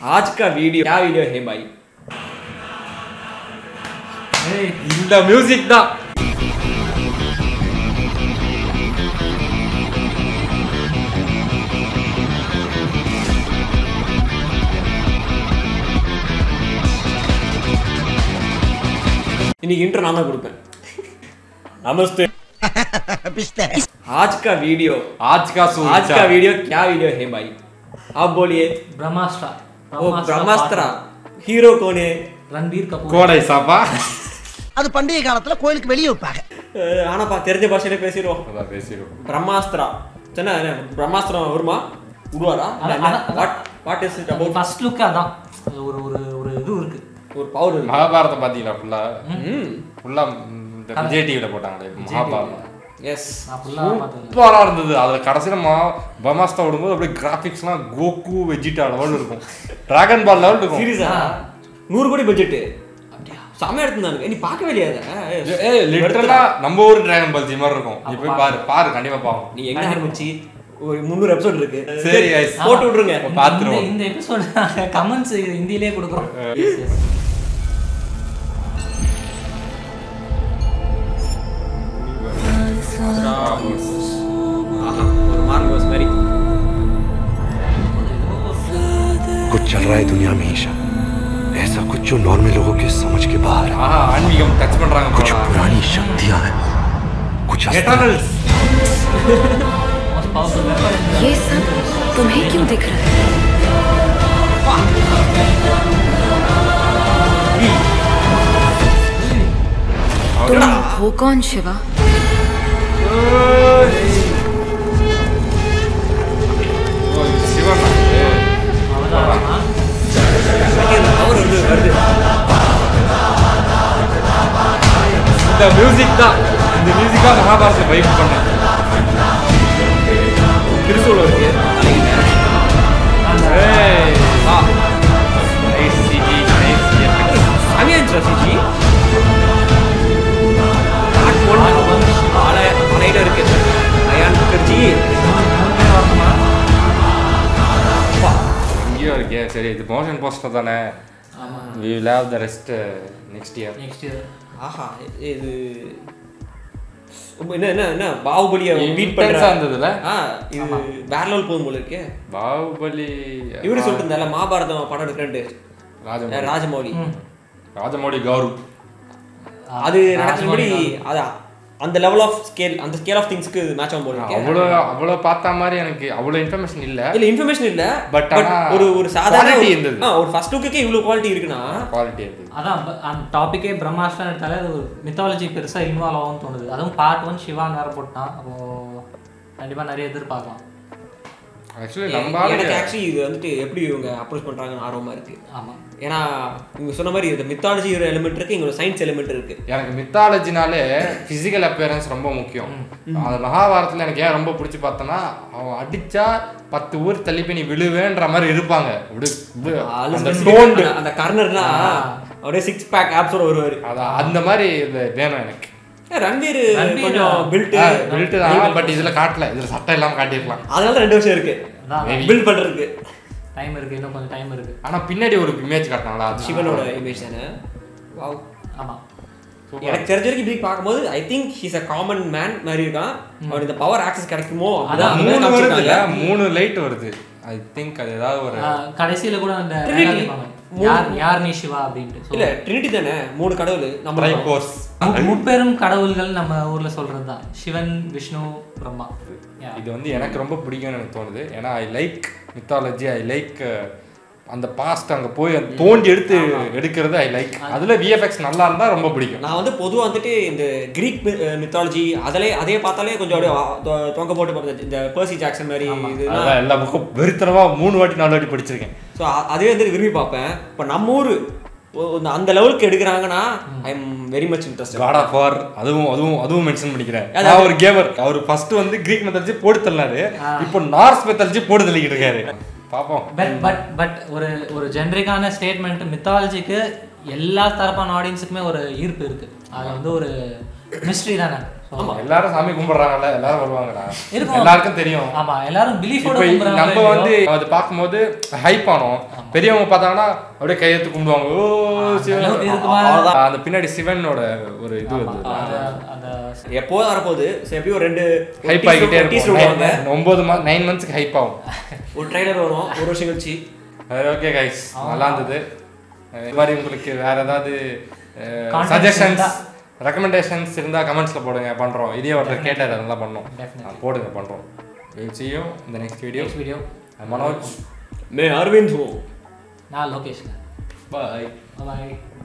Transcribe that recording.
आज का वीडियो क्या वीडियो है भाई இந்த மியூசிக் தான் இன்னைக்கு इंट्रो நான் தான் கொடுப்பேன் नमस्ते आज का वीडियो आज का आज सूचा का वीडियो क्या वीडियो है भाई आप बोलिए பிரம்மாஸ்ட்ரா ओ ब्रह्मास्त्रा हीरो कौन है ரன்பீர் கபூர் கோடை சாப்பா அது பண்டிகை காலத்துல கோயிலுக்கு வெளியே வைப்பாங்க அஹ் ஆனாப்பா தெரிஞ்ச பாஷையில பேசிடுவோம் அதான் பேசிடுவோம் பிரம்மாஸ்திரா என்ன என்ன, பிரம்மாஸ்திரம் வருமா விடுவாரா அதான், அதான். What what is it about first look அதான் அது ஒரு ஒரு ஒரு இது இருக்கு ஒரு பவர் இருக்கு மகாபாரதம் பாத்தீங்களா ஃபுல்லா ம் ஃபுல்லா இந்த விஜய் டிவில போட்டாங்களே மகாபாரதம் எஸ் நான் ஃபுல்லாக பார்த்தது சூப்பரா இருந்தது அதுல கடைசியில மா பமாஸ்தா விடும்போது அப்படியே கிராபிக்ஸ்லாம் கோகு வெஜிடா லெவல் இருக்கும் டிராகன் பால் லெவல் இருக்கும் சீரியஸா நூறு கோடி பட்ஜெட் அப்படியா செமையா எடுத்துருந்தாங்க நீ பார்க்கவே இல்லையா அதை? ஏ லிட்டரலா நம்ம ஊர் டிராகன் பால் ஜி மாதிரி இருக்கும் நீ போய் பாரு பாரு கண்டிப்பா பாவம் நீ எங்க ஆரம்பிச்சு ஒரு முந்நூறு எபிசோட் இருக்கு சரி, guys. போட்டு விட்டுருங்க இந்த- பார்த்துருவோம். இந்த எபிசோட் கமெண்ட்ஸ் ஹிந்திலே கொடுக்குறோம் Yes, yes. ஆஹா, ஒரு மார்கோஸ் மாதிரி कुछ चल रहा है दुनिया में ईशा ऐसा कुछ जो नॉर्मल लोगों के समझ के बाहर है ஆஹா ஆன்மீகம் டச் பண்றாங்க कुछ पुरानी शक्तियां हैं कुछ अस्त्र- Eternals Most powerful weapon in the- ये सब तुम्हें क्यों दिख रहा है तुम हो कौन शिवा சிவன் அவதாரமா? பவர் வந்து வருது இந்த மியூசிக் தான் இந்த மியூசிக்கா மகாபாரதத்தை வைப் பண்ணேன் திருசூலம் இருக்கு தலையில. ஏய் வா நைஸ் சிஜி நைஸ் எஃபெக்ட்ஸ் செமையா இருந்துச்சு ரசிஜி பார்ட் ஒன் பழைய பழையில இருக்கு அயான் முகர்ஜி மூணு பேர் வரணுமா? இங்கேயும் இருக்கே சரி இது மோஷன் போஸ்டர் தானே ஆமா. We will have the rest next year Next year. ஆஹா இது என்ன என்ன என்ன பாகுபலியை பீட் Intense ஆ பண்ற இருந்ததுல? ஆ இது வேற லெவல் போகும் போல இருக்கே பாகுபலி இவரு சொல்லிட்டு இருந்தால மகாபாரதம் படம் எடுக்கிறேன்ட்டு ராஜமௌலி ராஜமௌலி ம். ராஜமௌலி கௌரு அது ராஜமௌலி நடக்கிறபடி தான். அதான் அந்த லெவல் ஆஃப் ஸ்கேல் அந்த ஸ்கேல் ஆஃப் திங்ஸ்க்கு மேட்ச் ஆகும் போல இருக்கு அவ்வளோ அவ்வளோ பார்த்த மாதிரி எனக்கு அவ்வளோ இன்ஃபர்மேஷன் இல்ல இல்ல இன்ஃபர்மேஷன் இல்ல But பட் ஆனா ஒரு ஒரு சாதாரண quality ஒரு- இருந்தது. ஆ, ஒரு ஃபர்ஸ்ட் லுக்குக்கே இவ்வளவு குவாலிட்டி இருக்குன்னா குவாலிட்டி இருந்தது அதான் ப- அந்த டாபிக்கே பிரம்மாஸ்ட்ரம் எடுத்தாலே அது ஒரு மித்தாலஜி பெருசாக இன்வால்வ் ஆகும்னு தோணுது அதுவும் பார்ட் ஒன் சிவான் வேற போட்டான் அப்போ கண்டிப்பாக நிறைய எதிர்பார்க்கலாம் ஆக்சுவலி எ- நம்ம எனக்கு ஆளுங்க ஆக்சுவலி இது வந்துட்டு எப்படி இவங்க அப்ரோச் பண்றாங்கன்னு ஆர்வமா இருக்கு ஆமாம் ஏன்னா இவங்க சொன்ன மாதிரி இந்த மித்தாலஜி ஒரு எலிமெண்ட் இருக்கு இங்க ஒரு சயின்ஸ் எலிமெண்ட் இருக்கு எனக்கு மித்தாலஜினாலே ஃபிசிக்கல் அப்பியரன்ஸ் ரொம்ப முக்கியம் அந்த மகாபாரதத்தில் எனக்கு ஏன் ரொம்ப பிடிச்சி பார்த்தோன்னா அவன் அடிச்சா பத்து ஊர் தள்ளி போய் நீ விழுவேன்ற மாதிரி இருப்பாங்க அப்படி இப்படி ஆளு அந்த specific- டோன்டு அந்த- அந்த கர்னர்னா அப்படியே சிக்ஸ் பேக் ஆப்ஸோட வருவாரு அதான் அந்த மாதிரி இது வேணும் எனக்கு ஏ, ரன்வீர் ரன்வீர் கொஞ்சம் பில்ட் பில்ட்டு தான் பட் இதில் காட்டல இதில் சட்டை எல்லாம் காட்டியிருக்கலாம் அதனால தான் ரெண்டு வருஷம் இருக்கு அதான் Maybe. பில்ட் பண்றதுக்கு டைம் இருக்கு இன்னும் கொஞ்சம் டைம் இருக்கு ஆனால் பின்னாடி ஒரு இமேஜ் காட்டினாங்களா அது சிவனோட இமேஜ் தானே வாவ் ஆமாம் Super. எனக்கு தெரிஞ்ச வரைக்கும் இப்படி பார்க்கும்போது I think he's a common man மாதிரி இருக்கான் அவர் இந்த பவர் ஆக்சஸ் கிடைக்குமோ அதான் அப்படிதான் மூணு அந்த மாதிரி வருது காமிச்சிருக்காங்க. மூணு லைட் வருது ஐ திங்க் அது ஏதாவது ஒரு கடைசியில கூட அந்த Trinity. dialogue கேட்பாங்க. யார் யார் நீ சிவா அப்படின்ட்டு So, இல்ல ட்ரினிட்டி தானே மூணு கடவுள் நம்ம ட்ரைபோர்ஸ் மு- முப்பெரும் கடவுள்கள் நம்ம ஊர்ல சொல்றது தான் சிவன் விஷ்ணு பிரம்மா Yeah. இது வந்து எனக்கு ரொம்ப பிடிக்கும்னு எனக்கு தோணுது ஏன்னா I like mythology I like அந்த பாஸ்ட் அங்க போய் அந்த தோண்டி எடுத்து எடுக்கிறது ஐ லைக் அதுல விஎஃப்எக்ஸ் நல்லா இருந்தா ரொம்ப பிடிக்கும் நான் வந்து பொதுவா வந்துட்டு இந்த கிரீக் மித்தாலஜி அதிலே அதே பார்த்தாலே கொஞ்சம் அப்படியே வா- தொ- தொங்க போட்டு பார்த்தேன் இந்த பர்சி ஜாக்சன் மாதிரி இதுலாம் அதான் எல்லா புக்கும் வெறித்தனமா மூணு வாட்டி நாலு வாட்டி படிச்சிருக்கேன் ஸோ அதுவே வந்து விரும்பி பார்ப்பேன் இப்போ நம்ம ஊர் அந்த லெவலுக்கு எடுக்கிறாங்கன்னா I am very much interest God of war அதுவும் அதுவும் அதுவும் மென்ஷன் பண்ணிக்கிறேன் அதான். நான் ஒரு கேமர் அவர் ஃபர்ஸ்ட் வந்து கிரீக் மெத்தாலஜி போட்டு தள்ளாரு இப்போ நார்ஸ் மெத்தாலஜி போட்டு தள்ளிக்கிட்டு இருக்காரு பாப்போம் பட் பட் பட் ஒரு ஒரு ஜென்ரிக்கான ஸ்டேட்மெண்ட் மித்தாலஜிக்கு எல்லா தரப்பான ஆடியன்ஸுக்குமே ஒரு ஈர்ப்பு இருக்கு அது வந்து ஒரு மிஸ்ட்ரி தானே ஸோ எல்லாரும் சாமி கும்பிடுறாங்கல்ல எல்லாரும் வருவாங்கடா இருக்கும். எல்லாருக்கும் தெரியும் ஆமா எல்லாரும் பிலீஃபோட இப்போ நம்ம வந்து அது பார்க்கும்போது ஹைப் ஆனோம் பெரியவங்க பார்த்தாங்கன்னா அப்படியே கையெழுத்து கும்பிடுவாங்க ஓ சிவன் அளவுக்கு இருக்குமா? அவ்வளவுதான். அந்த பின்னாடி சிவனோட ஒரு இது வந்து அந்த எப்போதும் வரப்போகுது ஸோ எப்படியும் ஒரு ரெண்டு ஹைப் ஆகிட்டே டீசர் விடுவாங்க இருக்கும் ஒன்பது மா நைன் மந்த்ஸ்க்கு ஹைப் ஆகும் ஒரு ட்ரைலர் வரும் ஒரு வருஷம் கழிச்சு ஓகே கைஸ் நல்லா இருந்தது அஹ் இது மாதிரி உங்களுக்கு வேற ஏதாவது Contacts சஜஷன்ஸ் இருந்தா. ரெக்கமெண்டேஷன்ஸ் இருந்தா கமெண்ட்ஸ்ல போடுங்க பண்றோம் இதே ஒருத்தர் கேட்டார் அதெல்லாம் பண்ணோம் Definitely. ஆ, போடுங்க பண்றோம் will see you in the next video next video Manoj மே அரவிந்த் ஹோ நான் லோகேஷ் பாய் பாய்